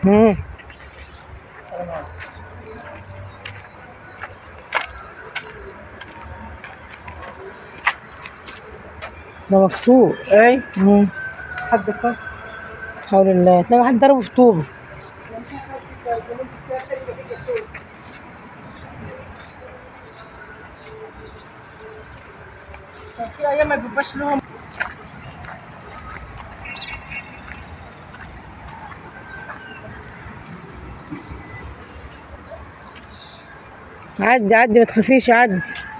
مم. ده مكسور اي مم. حد كف حول الله تلاقي حد ضربه في طوبه كان في ايام ما بيبقاش لهم عدي عدي ما تخافيش عدي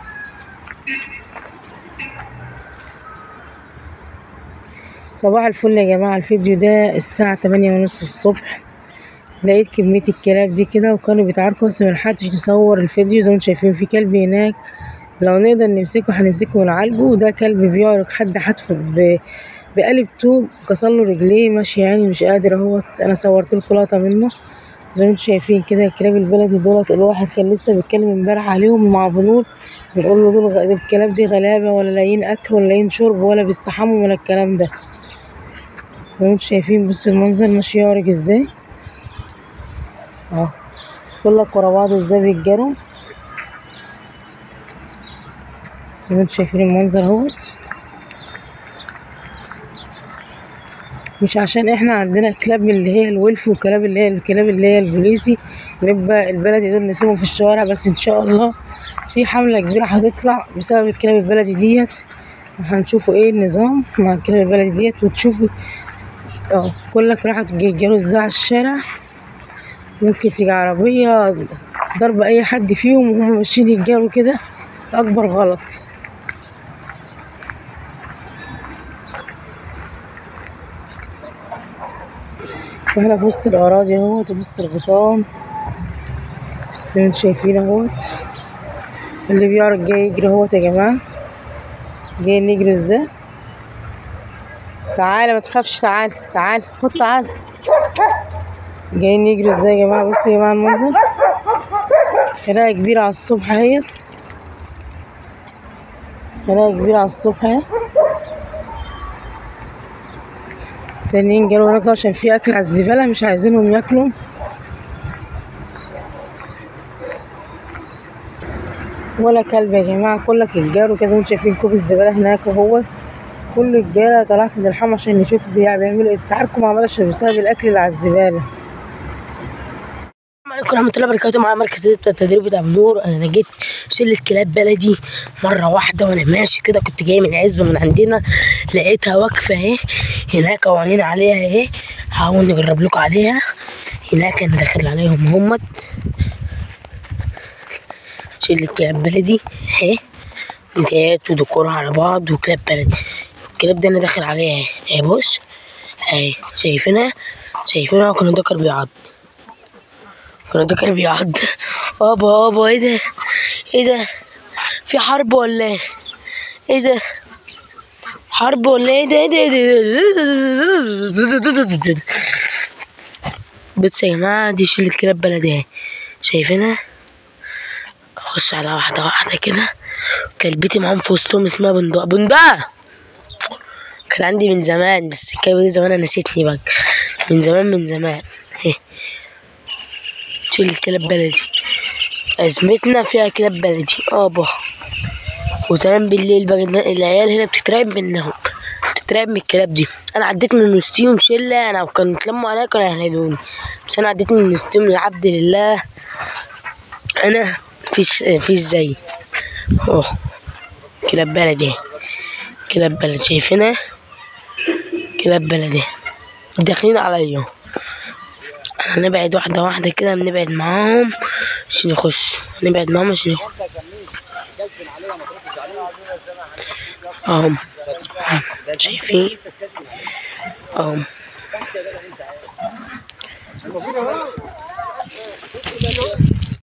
صباح الفل يا جماعة الفيديو ده الساعة تمانية ونص الصبح لقيت كمية الكلاب دي كده وكانوا بيتعاركوا بس ملحقتش نصور الفيديو زي ما انتوا شايفين في كلب هناك لو نقدر نمسكه هنمسكه ونعالجه وده كلب بيعرج حد حتفه ب- بقالب طوب كسرله رجليه ماشي يعني مش قادر اهوت انا صورت لكم لقطة منه زي ما انتوا شايفين كده الكلاب البلدي دولت الواحد كان لسه بيتكلم امبارح عليهم مع بنور بنقول له دول غ- الكلاب دي غلابة ولا لاقيين أكل ولا لاقيين شرب ولا بيستحموا ولا الكلام ده زي ما انتوا شايفين بصوا المنظر ماشي يعرج ازاي اهو كلك ورا بعض ازاي بيتجروا زي ما انتوا شايفين المنظر اهوت مش عشان احنا عندنا كلاب من اللي هي الولف وكلاب اللي هي الكلاب اللي هي البوليسي نبقى البلدي دول نسيبهم في الشوارع بس ان شاء الله في حملة كبيرة هتطلع بسبب الكلاب البلدي ديت هنشوفوا ايه النظام مع الكلاب البلدي ديت وتشوفوا اه كلك راحوا تجيجلوا ازاي على الشارع ممكن تيجي عربية ضرب أي حد فيهم وهم ماشيين يتجاروا كده أكبر غلط واحنا في وسط الأراضي اهوت وفي وسط الغيطان زي ما انتوا شايفين اهوت اللي بيعرف جاي يجري اهوت يا جماعة جاي نجري ازاي تعالى ما تخافش تعالى تعالى خد تعالى جايين نجري ازاي يا جماعة بصوا يا جماعة المنظر خناقة كبيرة على الصبح اهيت خناقة كبيرة على الصبح اهي تانيين جالوا هناك عشان في أكل على الزبالة مش عايزينهم ياكلوا ولا كلب يا جماعة كلك الجارو كده زي ما انتوا شايفين كوب الزبالة هناك اهو كل الرجالة طلعت نلحم عشان نشوف بيع- بيعملوا ايه تعاركوا مع بعض عشان بسبب الأكل اللي على الزبالة السلام عليكم ورحمة الله وبركاته معايا مركز التدريب بتاع بنور أنا جيت شلة كلاب بلدي مرة واحدة وأنا ماشي كده كنت جاي من عزبة من عندنا لقيتها واقفة أهي هناك قوانين عليها أهي هحاول نجرب لكم عليها هناك أنا داخل عليهم همت شلة كلاب بلدي أهي انتهات وديكورها على بعض وكلاب بلدي الكلاب دي أنا داخل عليها أهي أهي بص أهي شايفينها شايفينها كان الدكر بيعض كان الدكر بيعض بابا بابا ايه ده ايه ده في حرب ولا ايه ايه ده حرب ولا ايه ده ايه ده ايه ده بص يا جماعة دي شلة كلاب بلدي اهي شايفينها اخش على واحدة واحدة كده كلبتي معاهم في وسطهم اسمها بندق بندق كان عندي من زمان بس الكلبة دي زمان أنا نسيتني بقى من زمان من زمان اهي شلة كلاب بلدي أزمتنا فيها كلاب بلدي ابا وزمان بالليل بقى العيال هنا بتترعب منهم بتترعب من الكلاب دي انا عديت من وسطيهم شله انا وكانوا اتلموا عليا كانوا هيهدوني بس انا عديت من وسطيهم العبد لله انا مفيش مفيش زي اه كلاب بلدي كلاب بلدي شايفينها كلاب بلدي داخلين عليا هنبعد واحدة واحدة كده نبعد معاهم عشان يخش نبعد معاهم عشان يخش اهم أهم. شايفين اهم